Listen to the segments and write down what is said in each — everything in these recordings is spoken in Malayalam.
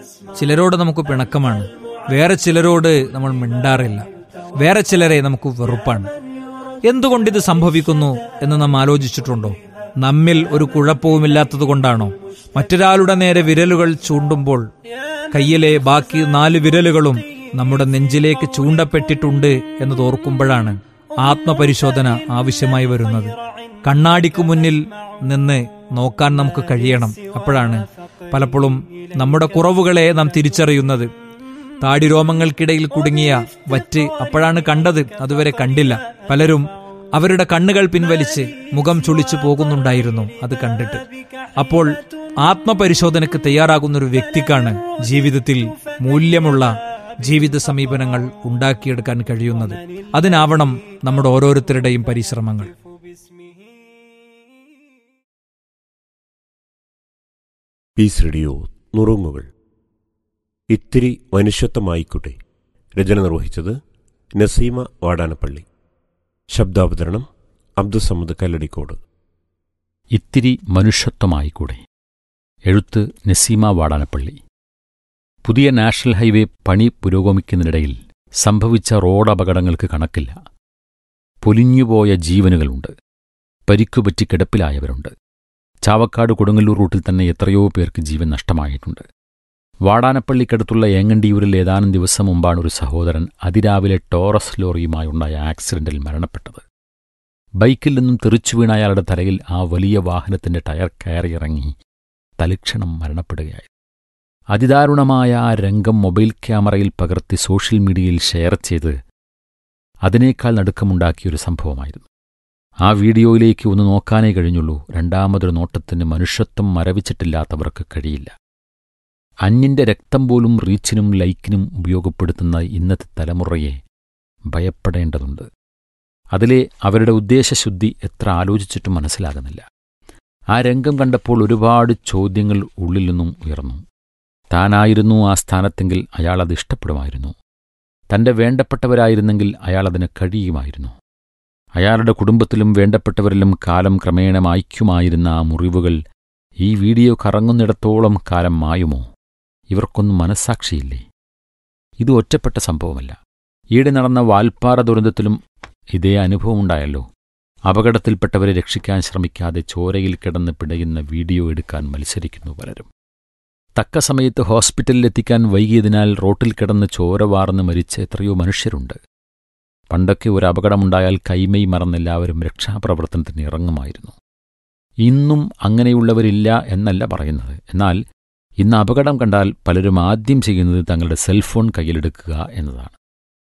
ചിലരോട് നമുക്ക് പിണക്കമാണ് വേറെ ചിലരോട് നമ്മൾ മിണ്ടാറില്ല വേറെ ചിലരെ നമുക്ക് വെറുപ്പാണ് എന്തുകൊണ്ടിത് സംഭവിക്കുന്നു എന്ന് നാം ആലോചിച്ചിട്ടുണ്ടോ നമ്മിൽ ഒരു കുഴപ്പവുമില്ലാത്തത് കൊണ്ടാണോ മറ്റൊരാളുടെ നേരെ വിരലുകൾ ചൂണ്ടുമ്പോൾ കയ്യിലെ ബാക്കി നാല് വിരലുകളും നമ്മുടെ നെഞ്ചിലേക്ക് ചൂണ്ടപ്പെട്ടിട്ടുണ്ട് എന്ന് തോർക്കുമ്പോഴാണ് ആത്മപരിശോധന ആവശ്യമായി വരുന്നത് കണ്ണാടിക്ക് മുന്നിൽ നിന്ന് നോക്കാൻ നമുക്ക് കഴിയണം അപ്പോഴാണ് പലപ്പോഴും നമ്മുടെ കുറവുകളെ നാം തിരിച്ചറിയുന്നത് താടിരോമങ്ങൾക്കിടയിൽ കുടുങ്ങിയ വറ്റ് അപ്പോഴാണ് കണ്ടത് അതുവരെ കണ്ടില്ല പലരും അവരുടെ കണ്ണുകൾ പിൻവലിച്ച് മുഖം ചുളിച്ചു പോകുന്നുണ്ടായിരുന്നു അത് കണ്ടിട്ട് അപ്പോൾ ആത്മപരിശോധനയ്ക്ക് തയ്യാറാകുന്ന ഒരു വ്യക്തിക്കാണ് ജീവിതത്തിൽ മൂല്യമുള്ള ജീവിത സമീപനങ്ങൾ ഉണ്ടാക്കിയെടുക്കാൻ കഴിയുന്നത് അതിനാവണം നമ്മുടെ ഓരോരുത്തരുടെയും പരിശ്രമങ്ങൾ പീസ് റേഡിയോ നുറുങ്ങുകൾ ഇത്തിരി മനുഷ്യത്വമായിക്കോട്ടെ രചന നിർവഹിച്ചത് നസീമ വാടാനപ്പള്ളി ശബ്ദാവതരണം അബ്ദുസമ്മദ് കല്ലടിക്കോട് ഇത്തിരി മനുഷ്യത്വമായിക്കൂടെ എഴുത്ത് നസീമ വാടാനപ്പള്ളി പുതിയ നാഷണൽ ഹൈവേ പണി പുരോഗമിക്കുന്നതിനിടയിൽ സംഭവിച്ച റോഡപകടങ്ങൾക്ക് കണക്കില്ല പൊലിഞ്ഞുപോയ ജീവനുകളുണ്ട് പരിക്കുപറ്റി കിടപ്പിലായവരുണ്ട് ചാവക്കാട് കൊടുങ്ങല്ലൂർ റൂട്ടിൽ തന്നെ എത്രയോ പേർക്ക് ജീവൻ നഷ്ടമായിട്ടുണ്ട് വാടാനപ്പള്ളിക്കടുത്തുള്ള ഏങ്ങണ്ടിയൂരിൽ ഏതാനും ദിവസം മുമ്പാണ് ഒരു സഹോദരൻ അതിരാവിലെ ടോറസ് ലോറിയുമായുണ്ടായ ആക്സിഡന്റിൽ മരണപ്പെട്ടത് ബൈക്കിൽ നിന്നും തെറിച്ചു വീണ അയാളുടെ തലയിൽ ആ വലിയ വാഹനത്തിന്റെ ടയർ കയറിയിറങ്ങി തലക്ഷണം മരണപ്പെടുകയായി അതിദാരുണമായ ആ രംഗം മൊബൈൽ ക്യാമറയിൽ പകർത്തി സോഷ്യൽ മീഡിയയിൽ ഷെയർ ചെയ്ത് അതിനേക്കാൾ നടുക്കമുണ്ടാക്കിയൊരു സംഭവമായിരുന്നു ആ വീഡിയോയിലേക്ക് ഒന്ന് നോക്കാനേ കഴിഞ്ഞുള്ളൂ രണ്ടാമതൊരു നോട്ടത്തിന് മനുഷ്യത്വം മരവിച്ചിട്ടില്ലാത്തവർക്ക് കഴിയില്ല അന്യന്റെ രക്തം പോലും റീച്ചിനും ലൈക്കിനും ഉപയോഗപ്പെടുത്തുന്ന ഇന്നത്തെ തലമുറയെ ഭയപ്പെടേണ്ടതുണ്ട് അതിലെ അവരുടെ ഉദ്ദേശശുദ്ധി എത്ര ആലോചിച്ചിട്ടും മനസ്സിലാകുന്നില്ല ആ രംഗം കണ്ടപ്പോൾ ഒരുപാട് ചോദ്യങ്ങൾ ഉള്ളിൽ നിന്നും ഉയർന്നു താനായിരുന്നു ആ സ്ഥാനത്തെങ്കിൽ അയാൾ അത് ഇഷ്ടപ്പെടുമായിരുന്നു തന്റെ വേണ്ടപ്പെട്ടവരായിരുന്നെങ്കിൽ അയാൾ അതിന് കഴിയുമായിരുന്നു അയാളുടെ കുടുംബത്തിലും വേണ്ടപ്പെട്ടവരിലും കാലം ക്രമേണ മായ്ക്കുമായിരുന്ന ആ മുറിവുകൾ ഈ വീഡിയോ കറങ്ങുന്നിടത്തോളം കാലം മായുമോ ഇവർക്കൊന്നും മനസ്സാക്ഷിയില്ലേ ഇത് ഒറ്റപ്പെട്ട സംഭവമല്ല ഈയിടെ നടന്ന വാൽപ്പാറ ദുരന്തത്തിലും ഇതേ അനുഭവമുണ്ടായല്ലോ അപകടത്തിൽപ്പെട്ടവരെ രക്ഷിക്കാൻ ശ്രമിക്കാതെ ചോരയിൽ കിടന്ന് പിടയുന്ന വീഡിയോ എടുക്കാൻ മത്സരിക്കുന്നു പലരും തക്ക സമയത്ത് ഹോസ്പിറ്റലിലെത്തിക്കാൻ വൈകിയതിനാൽ റോട്ടിൽ കിടന്ന് ചോര വാർന്ന് മരിച്ച എത്രയോ മനുഷ്യരുണ്ട് പണ്ടൊക്കെ ഒരു അപകടമുണ്ടായാൽ കൈമൈ മറന്നെല്ലാവരും രക്ഷാപ്രവർത്തനത്തിന് ഇറങ്ങുമായിരുന്നു ഇന്നും അങ്ങനെയുള്ളവരില്ല എന്നല്ല പറയുന്നത് എന്നാൽ ഇന്ന് അപകടം കണ്ടാൽ പലരും ആദ്യം ചെയ്യുന്നത് തങ്ങളുടെ സെൽഫോൺ കയ്യിലെടുക്കുക എന്നതാണ്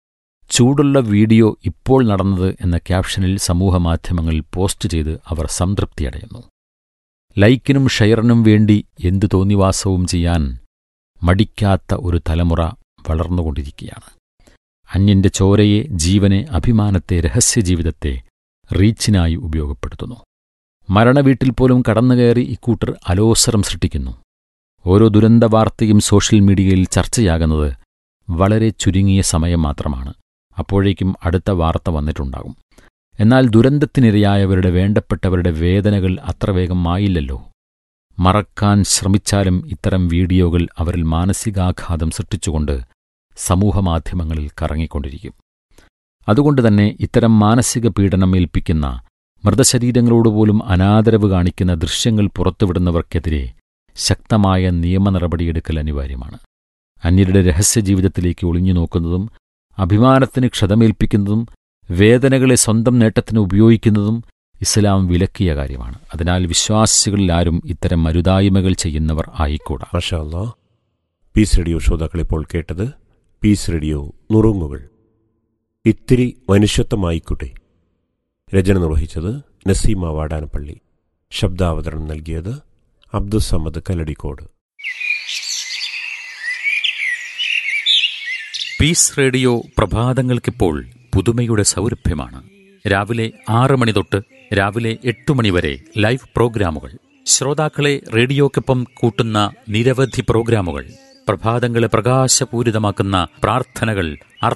ചൂടുള്ള വീഡിയോ ഇപ്പോൾ നടന്നത് എന്ന ക്യാപ്ഷനിൽ സമൂഹമാധ്യമങ്ങളിൽ പോസ്റ്റ് ചെയ്ത് അവർ സംതൃപ്തിയടയുന്നു ലൈക്കിനും ഷെയറിനും വേണ്ടി എന്തു തോന്നിവാസവും ചെയ്യാൻ മടിക്കാത്ത ഒരു തലമുറ വളർന്നുകൊണ്ടിരിക്കുകയാണ് അന്യന്റെ ചോരയെ ജീവനെ അഭിമാനത്തെ രഹസ്യജീവിതത്തെ റീച്ചിനായി ഉപയോഗപ്പെടുത്തുന്നു മരണവീട്ടിൽ പോലും കടന്നുകയറി ഇക്കൂട്ടർ അലോസരം സൃഷ്ടിക്കുന്നു ഓരോ ദുരന്ത വാർത്തയും സോഷ്യൽ മീഡിയയിൽ ചർച്ചയാകുന്നത് വളരെ ചുരുങ്ങിയ സമയം മാത്രമാണ് അപ്പോഴേക്കും അടുത്ത വാർത്ത വന്നിട്ടുണ്ടാകും എന്നാൽ ദുരന്തത്തിനിരയായവരുടെ വേണ്ടപ്പെട്ടവരുടെ വേദനകൾ അത്ര വേഗം മായില്ലല്ലോ മറക്കാൻ ശ്രമിച്ചാലും ഇത്തരം വീഡിയോകൾ അവരിൽ മാനസികാഘാതം സൃഷ്ടിച്ചുകൊണ്ട് സമൂഹമാധ്യമങ്ങളിൽ കറങ്ങിക്കൊണ്ടിരിക്കും അതുകൊണ്ട് തന്നെ ഇത്തരം മാനസിക പീഡനം ഏൽപ്പിക്കുന്ന മൃതശരീരങ്ങളോടുപോലും അനാദരവ് കാണിക്കുന്ന ദൃശ്യങ്ങൾ പുറത്തുവിടുന്നവർക്കെതിരെ ശക്തമായ നിയമ നടപടിയെടുക്കൽ അനിവാര്യമാണ് അന്യരുടെ രഹസ്യജീവിതത്തിലേക്ക് ഒളിഞ്ഞു നോക്കുന്നതും അഭിമാനത്തിന് ക്ഷതമേൽപ്പിക്കുന്നതും വേദനകളെ സ്വന്തം നേട്ടത്തിന് ഉപയോഗിക്കുന്നതും ഇസ്ലാം വിലക്കിയ കാര്യമാണ് അതിനാൽ വിശ്വാസികളിൽ ആരും ഇത്തരം മരുതായ്മകൾ ചെയ്യുന്നവർ ആയിക്കൂടാ മഷാ അല്ലാ പീസ് റേഡിയോ ശ്രോതാക്കൾ ഇപ്പോൾ കേട്ടത് പീസ് റേഡിയോ നുറുങ്ങുകൾ ഇത്തിരി മനുഷ്യത്വമായിക്കോട്ടെ രചന നിർവഹിച്ചത് നസീമ വാടാനപ്പള്ളി ശബ്ദാവതരണം നൽകിയത് അബ്ദുസമ്മദ് കല്ലടിക്കോട് പീസ് റേഡിയോ പ്രഭാതങ്ങൾക്കിപ്പോൾ പുതുമയുടെ സൗരഭ്യമാണ് രാവിലെ ആറ് മണി തൊട്ട് രാവിലെ എട്ട് മണി വരെ ലൈവ് പ്രോഗ്രാമുകൾ ശ്രോതാക്കളെ റേഡിയോക്കൊപ്പം കൂട്ടുന്ന നിരവധി പ്രോഗ്രാമുകൾ പ്രഭാതങ്ങളെ പ്രകാശപൂരിതമാക്കുന്ന പ്രാർത്ഥനകൾ